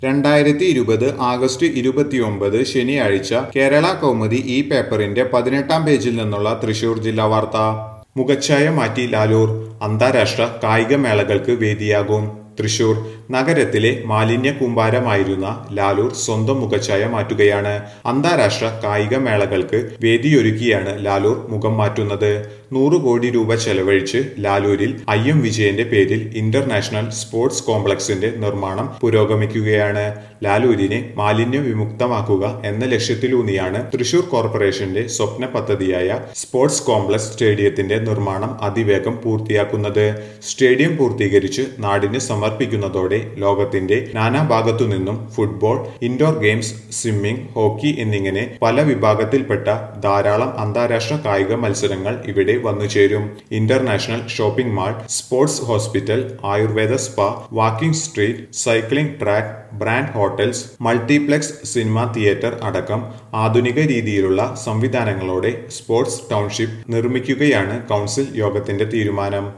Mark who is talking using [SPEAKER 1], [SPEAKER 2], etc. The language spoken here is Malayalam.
[SPEAKER 1] രണ്ടായിരത്തി ഇരുപത് ആഗസ്റ്റ് ഇരുപത്തിയൊമ്പത് ശനിയാഴ്ച കേരള കൗമുദി ഈ പേപ്പറിന്റെ പതിനെട്ടാം പേജിൽ നിന്നുള്ള തൃശൂർ ജില്ലാ വാർത്ത മുഖച്ഛായ മാറ്റി ലാലൂർ അന്താരാഷ്ട്ര കായിക മേളകൾക്ക് വേദിയാകും തൃശൂർ നഗരത്തിലെ മാലിന്യ കൂമ്പാരമായിരുന്ന ലാലൂർ സ്വന്തം മുഖച്ഛായ മാറ്റുകയാണ് അന്താരാഷ്ട്ര കായിക മേളകൾക്ക് വേദിയൊരുക്കിയാണ് ലാലൂർ മുഖം മാറ്റുന്നത് നൂറ് കോടി രൂപ ചെലവഴിച്ച് ലാലൂരിൽ ഐ എം വിജയന്റെ പേരിൽ ഇന്റർനാഷണൽ സ്പോർട്സ് കോംപ്ലക്സിന്റെ നിർമ്മാണം പുരോഗമിക്കുകയാണ് ലാലൂരിനെ മാലിന്യ വിമുക്തമാക്കുക എന്ന ലക്ഷ്യത്തിലൂന്നിയാണ് തൃശൂർ കോർപ്പറേഷന്റെ സ്വപ്ന പദ്ധതിയായ സ്പോർട്സ് കോംപ്ലക്സ് സ്റ്റേഡിയത്തിന്റെ നിർമ്മാണം അതിവേഗം പൂർത്തിയാക്കുന്നത് സ്റ്റേഡിയം പൂർത്തീകരിച്ച് നാടിന് സമർപ്പിക്കുന്നതോടെ ലോകത്തിന്റെ നാനാഭാഗത്തു നിന്നും football indoor games swimming hockey എന്നിങ്ങനെ പല വിഭാഗത്തിൽപ്പെട്ട ധാരാളം അന്താരാഷ്ട്ര കായിക മത്സരങ്ങൾ ഇവിടെ വന്നു ചേരും international shopping mall sports hospital Ayurveda spa walking street cycling track brand hotels multiplex cinema theatre അടക്കം ആധുനിക രീതിയിലുള്ള സംവിധാനങ്ങളോടെ സ്പോർട്സ് ടൗൺഷിപ്പ് നിർമ്മിക്കുകയാണ് കൗൺസിൽ യോഗത്തിന്റെ തീരുമാനം